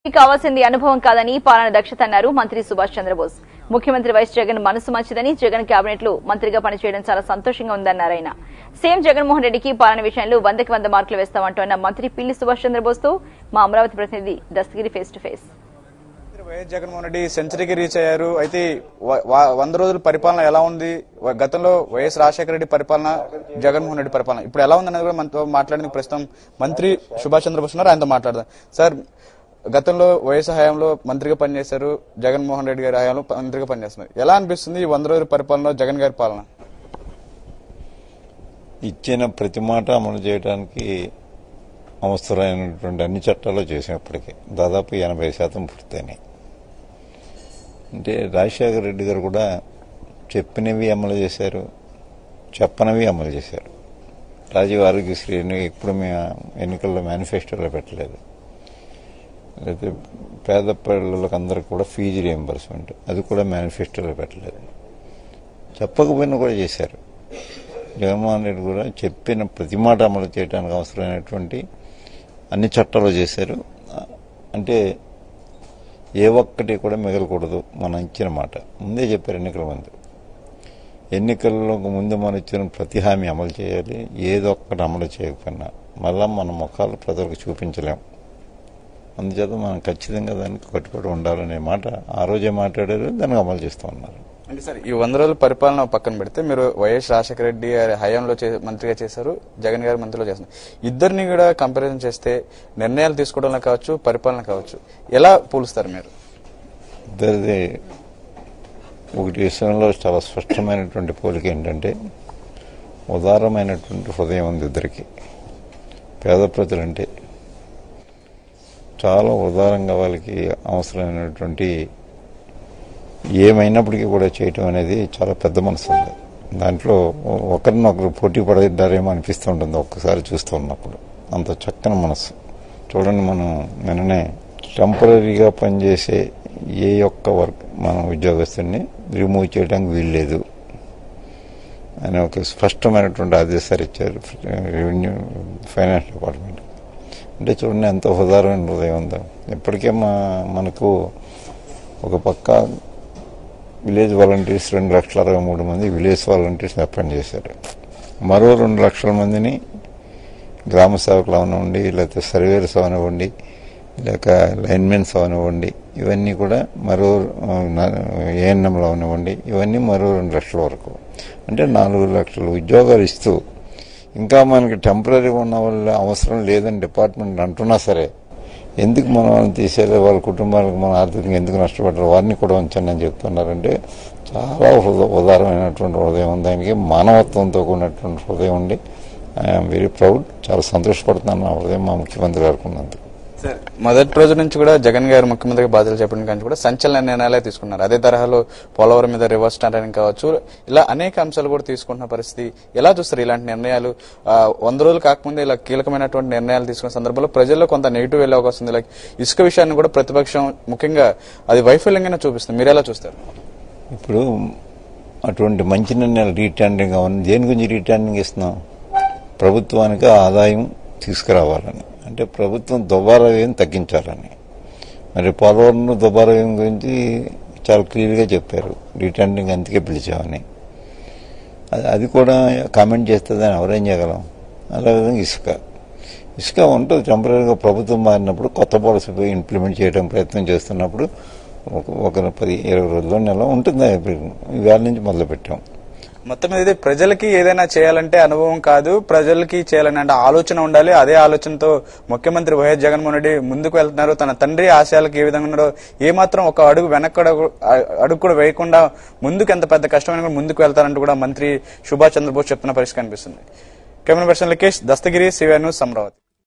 కావాల్సింది అనుభవం కాదని పాలన దక్షత అన్నారు మంత్రి సుభాష్ చంద్రబోస్ ముఖ్యమంత్రి వైఎస్ జగన్ మనసు మంచిదని జగన్ కేబినెట్ లో మంత్రిగా పనిచేయడం చాలా సంతోషంగా ఉందన్నారు ఆయన సీఎం జగన్మోహన్ రెడ్డికి పాలన విషయంలో వందకి వంద మార్కులు వేస్తామంటున్న మంత్రి పిల్లి సుభాష్ చంద్రబోస్ తో మా అమరావతి ప్రతినిధి Dastagiri face to face YS Jaganmohan Reddy సెంచరీకి రీచ్ అయ్యారు అయితే వ- వ- వంద రోజుల పరిపాలన ఎలా ఉంది వ- గతంలో వైఎస్ రాజశేఖర రెడ్డి పరిపాలన జగన్మోహన్ రెడ్డి పరిపాలన ఇప్పుడు ఎలా ఉంది అనేది కూడా మనతో మాట్లాడడానికి ప్రస్తుతం మంత్రి సుభాష్ చంద్రబోస్ ఉన్నారు ఆయనతో మాట్లాడదాం సార్ గతంలో వైఎస్ హయాంలో మంత్రిగా పనిచేశారు జగన్మోహన్ రెడ్డి గారి హయాంలో మంత్రిగా పనిచేస్తున్నారు ఎలా అనిపిస్తుంది ఈ వంద రోజుల పరిపాలనలో జగన్ గారి పాలన ఇచ్చిన ప్రతి మాట అమలు చేయడానికి అవసరమైనటువంటి అన్ని చట్టాలు చేసినప్పటికీ దాదాపు ఎనభై శాతం పూర్తయినాయి అంటే రాజశేఖర రెడ్డి గారు కూడా చెప్పినవి అమలు చేశారు చెప్పనవి అమలు చేశారు రాజీవ్ ఆరోగ్యశ్రీని ఎప్పుడు మేము ఎన్నికల్లో మేనిఫెస్టోలో పెట్టలేదు లేకపోతే పేద పిల్లలకు అందరికి కూడా ఫీజు రియంబర్స్మెంట్ అది కూడా మేనిఫెస్టోలో పెట్టలేదు చెప్పకపోయినా కూడా చేశారు జగన్మోహన్ రెడ్డి కూడా చెప్పిన ప్రతి మాట అమలు చేయడానికి అవసరమైనటువంటి అన్ని చట్టాలు చేశారు అంటే ఏ ఒక్కటి కూడా మిగలకూడదు మనం ఇచ్చిన మాట ముందే చెప్పారు ఎన్నికల ముందు ఎన్నికల్లో ముందు మనం ఇచ్చిన ప్రతి హామీ అమలు చేయాలి ఏదో ఒక్కటి అమలు చేయకపోయినా మళ్ళా మన ముఖాలు ప్రజలకు చూపించలేం అందుచేత మనం ఖచ్చితంగా దానికి కట్టుబడి ఉండాలనే మాట ఆ రోజే మాట్లాడారు దానికి అమలు చేస్తూ ఉన్నారు అంటే సార్ ఈ వంద రోజుల పరిపాలన పక్కన పెడితే మీరు వైఎస్ రాజశేఖర రెడ్డి గారి హయాంలో చే- మంత్రిగా చేశారు జగన్ గారి మంత్రిలో చేస్తున్నారు ఇద్దరిని కూడా కంపారిజన్ చేస్తే నిర్ణయాలు తీసుకోవడంలో కావచ్చు పరిపాలన కావచ్చు ఎలా పోలుస్తారు మీరు ఇద్దరిది ఒకటి విషయంలో చాలా స్పష్టమైనటువంటి పోలిక ఏంటంటే ఉదారమైనటువంటి హృదయం ఉంది ఇద్దరికి పేద ప్రజలంటే చాలా ఉదారంగా వాళ్ళకి అవసరమైనటువంటి ఏమైనప్పటికీ కూడా చేయటం అనేది చాలా పెద్ద మనసు ఉంది దాంట్లో ఒకరినొకరు పోటీ పడేద్దారేమో అనిపిస్తూ ఉంటుంది ఒక్కసారి చూస్తూ ఉన్నప్పుడు అంత చక్కని మనసు చూడండి మనం నిన్ననే టెంపరీగా పనిచేసే ఏ ఒక్క వర్క్ మన ఉద్యోగస్తుని రిమూవ్ చేయడానికి వీల్లేదు అని ఒక స్పష్టమైనటువంటి ఆదేశాలు ఇచ్చారు రెవెన్యూ ఫైనాన్స్ డిపార్ట్మెంట్ అంటే చూడండి ఎంత ఉదారమైన హృదయం ఉందో ఇప్పటికే మా మనకు ఒక పక్క విలేజ్ వాలంటీర్స్ రెండు లక్షల అరవై మూడు మంది విలేజ్ వాలంటీర్స్ అపాయింట్ చేశారు మరో రెండు లక్షల మందిని గ్రామ సేవకులు అవనివ్వండి లేకపోతే సర్వేర్స్ అవనివ్వండి లేక లైన్మెన్స్ అవనివ్వండి ఇవన్నీ కూడా మరో ఏఎన్ఎంలు అవనివ్వండి ఇవన్నీ మరో రెండు లక్షల వరకు అంటే నాలుగు లక్షల ఉద్యోగాలు ఇస్తూ ఇంకా మనకి టెంపరీ ఉన్న వాళ్ళ అవసరం లేదని డిపార్ట్మెంట్ అంటున్నా సరే ఎందుకు మనం వాళ్ళని తీసేయాలి వాళ్ళ కుటుంబాలకు మన ఆర్థికంగా ఎందుకు నష్టపడ్డారు వారిని కూడా ఉంచండి అని చెప్తున్నారంటే చాలా హృదయ ఉదారమైనటువంటి హృదయం ఉంది ఆయనకి మానవత్వంతో కూడినటువంటి హృదయం ఉండి ఐఎమ్ వెరీ ప్రౌడ్ చాలా సంతోషపడుతున్నాను నా హృదయం మా ముఖ్యమంత్రి గారికి ఉన్నందుకు సార్ మొదటి రోజు నుంచి కూడా జగన్ గారు ముఖ్యమంత్రిగా బాధ్యతలు చెప్పడం కానీ కూడా సంచలన నిర్ణయాలే తీసుకున్నారు అదే తరహాలో పోలవరం మీద రివర్స్ టెండరింగ్ కావచ్చు ఇలా అనేక అంశాలు కూడా తీసుకుంటున్న పరిస్థితి ఎలా చూస్తారు ఇలాంటి నిర్ణయాలు ఆ, వంద రోజులు కాకముందే ఇలా కీలకమైనటువంటి నిర్ణయాలు తీసుకున్న సందర్భంలో ప్రజల్లో కొంత నెగిటివ్ వెళ్ళే అవకాశం ఉంది లైక్ ఇసుక విషయాన్ని కూడా ప్రతిపక్షం ముఖ్యంగా అది వైఫల్యంగానే చూపిస్తుంది మీరు ఎలా చూస్తారు ఇప్పుడు అటువంటి మంచి నిర్ణయాలు రీటెండరింగ్ అవన్నీ దేని గురించి రీటెండరింగ్ ఇస్తున్నాం ప్రభుత్వానికి ఆదాయం తీసుకురావాలని అంటే ప్రభుత్వం దుబారా వ్యయం తగ్గించాలని మరి పోలవరం దుబారా వ్యయం గురించి చాలా క్లియర్గా చెప్పారు రీటెండరింగ్ అందుకే పిలిచామని అది అది కూడా కామెంట్ చేస్తుందని ఎవరేం చేయగలం అదేవిధంగా ఇసుక ఇసుక ఉంటుంది టెంపరీగా ప్రభుత్వం మారినప్పుడు కొత్త పాలసీ ఇంప్లిమెంట్ చేయడం ప్రయత్నం చేస్తున్నప్పుడు ఒక ఒక పది ఇరవై రోజుల్లో నెల ఉంటుంది ఇవాళ నుంచి మొదలు పెట్టాం మొత్తం మీద ఇది ప్రజలకి ఏదైనా చేయాలంటే అనుభవం కాదు ప్రజలకి చేయాలని అంటే ఆలోచన ఉండాలి అదే ఆలోచనతో ముఖ్యమంత్రి వైఎస్ జగన్మోహన్ రెడ్డి ముందుకు వెళ్తున్నారు తన తండ్రి ఆశయాలకు ఏ విధంగా ఉన్నారో ఏమాత్రం ఒక అడుగు వెనక్కడ అడుగు కూడా వేయకుండా ముందుకు ఎంత పెద్ద కష్టమైన కూడా ముందుకు వెళ్తారంటూ కూడా మంత్రి సుభాష్ చంద్రబోస్ చెప్తున్న పరిస్థితి కనిపిస్తుంది camera person Likesh Dastagiri CVR news Amaravati